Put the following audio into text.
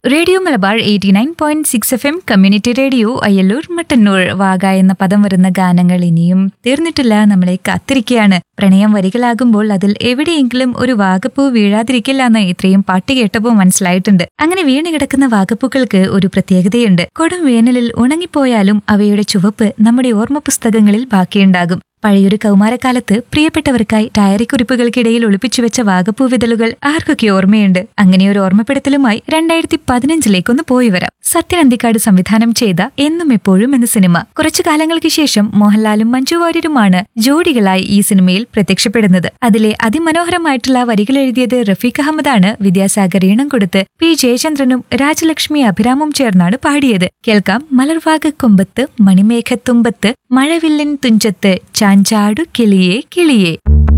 radio Malabar eighty nine point six F M community radio Ayyallur Mattannur വാഗ എന്ന പദം വരുന്ന ഗാനങ്ങൾ ഇനിയും തീർന്നിട്ടില്ല നമ്മളെ കാത്തിരിക്കുകയാണ് പ്രണയം വരികളാകുമ്പോൾ അതിൽ എവിടെയെങ്കിലും ഒരു വാഗപ്പൂ വീഴാതിരിക്കില്ല എന്ന് ഇത്രയും പാട്ട് കേട്ടപ്പോൾ മനസ്സിലായിട്ടുണ്ട് അങ്ങനെ വീണ് കിടക്കുന്ന വാഗപ്പൂക്കൾക്ക് ഒരു പ്രത്യേകതയുണ്ട് കൊടും വേനലിൽ ഉണങ്ങിപ്പോയാലും അവയുടെ ചുവപ്പ് നമ്മുടെ ഓർമ്മ പുസ്തകങ്ങളിൽ ബാക്കിയുണ്ടാകും പഴയൊരു കൗമാരക്കാലത്ത് പ്രിയപ്പെട്ടവർക്കായി ഡയറി കുറിപ്പുകൾക്കിടയിൽ ഒളിപ്പിച്ചു വെച്ച വാഗപ്പൂ വിതലുകൾ ആർക്കൊക്കെ ഓർമ്മയുണ്ട് അങ്ങനെ ഒരു ഓർമ്മപ്പെടുത്തലുമായി രണ്ടായിരത്തി പതിനഞ്ചിലേക്കൊന്ന് പോയി വരാം സത്യൻ അന്തിക്കാട് സംവിധാനം ചെയ്ത എന്നും എപ്പോഴും എന്ന സിനിമ കുറച്ചു കാലങ്ങൾക്ക് ശേഷം മോഹൻലാലും മഞ്ജു വാര്യരുമാണ് ജോഡികളായി ഈ സിനിമയിൽ പ്രത്യക്ഷപ്പെടുന്നത് അതിലെ അതിമനോഹരമായിട്ടുള്ള വരികൾ എഴുതിയത് റഫീഖ് അഹമ്മദാണ് വിദ്യാസാഗർ ഈണം കൊടുത്ത് പി ജയചന്ദ്രനും രാജലക്ഷ്മി അഭിരാമും ചേർന്നാണ് പാടിയത് കേൾക്കാം മലർവാക കൊമ്പത്ത് മണിമേഘത്തുമ്പത്ത് മഴവില്ലിൻ തുഞ്ചത്ത് ചാഞ്ചാടു കിളിയേ കിളിയേ